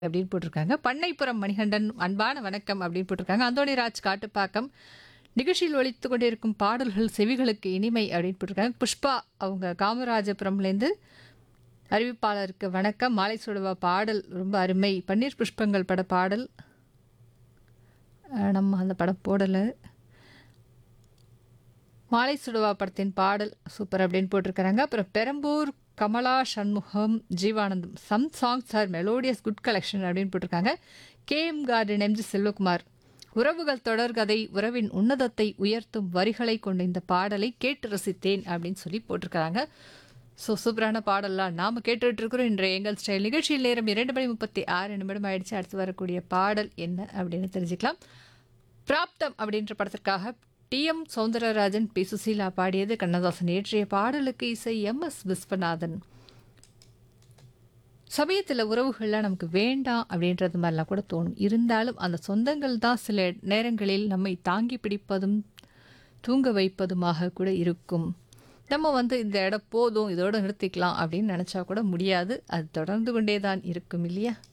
அப்படின்னு போட்டிருக்காங்க பண்ணைப்புறம் மணிகண்டன் அன்பான வணக்கம் அப்படின்னு போட்டிருக்காங்க அந்தோணிராஜ் காட்டுப்பாக்கம் நிகழ்ச்சியில் ஒலித்து கொண்டிருக்கும் பாடல்கள் செவிகளுக்கு இனிமை அப்படின்னு போட்டிருக்காங்க புஷ்பா அவங்க காமராஜபுரம்லேருந்து அறிவிப்பாளருக்கு வணக்கம் மாலை சுடுவா பாடல் ரொம்ப அருமை பன்னீர் புஷ்பங்கள் பட பாடல் அஹ் நம்ம அந்த படம் போடலை மாலை சுடுவா படத்தின் பாடல் சூப்பர் அப்படின்னு போட்டிருக்கிறாங்க அப்புறம் Perambur Kamala Shanmugam Jeevanandam some songs are melodious good collection அப்படின்னு போட்டிருக்காங்க கேஎம் கார்டன் எம்ஜி செல்வகுமார் உறவுகள் தொடர்கதை உறவின் உன்னதத்தை உயர்த்தும் வரிகளை கொண்ட இந்த பாடலை கேட்டு ரசித்தேன் அப்படின்னு சொல்லி போட்டிருக்காங்க ஸோ சூப்பரான பாடல்லாம் நாம் கேட்டுட்டு இருக்கிறோம் இன்றைய எங்கள் ஸ்டைல் நிகழ்ச்சியில் நேரம் இரண்டு மணி முப்பத்தி ஆறு நிமிடம் ஆயிடுச்சு அடுத்து வரக்கூடிய பாடல் என்ன அப்படின்னு தெரிஞ்சுக்கலாம் பிராப்தம் அப்படின்ற படத்திற்காக டிஎம் சௌந்தரராஜன் பி சுசீலா பாடியது கண்ணதாசன் இயற்றிய பாடலுக்கு இசை எம் எஸ் விஸ்வநாதன் சமயத்தில் உறவுகள்லாம் நமக்கு வேண்டாம் அப்படின்றது மாதிரிலாம் கூட தோணும் இருந்தாலும் அந்த சொந்தங்கள் தான் சில நேரங்களில் நம்மை தாங்கி பிடிப்பதும் தூங்க வைப்பதுமாக கூட இருக்கும் நம்ம வந்து இந்த இடம் போதும் இதோட நிறுத்திக்கலாம் அப்படின்னு நினச்சா கூட முடியாது அது தொடர்ந்து கொண்டே தான் இருக்கும் இல்லையா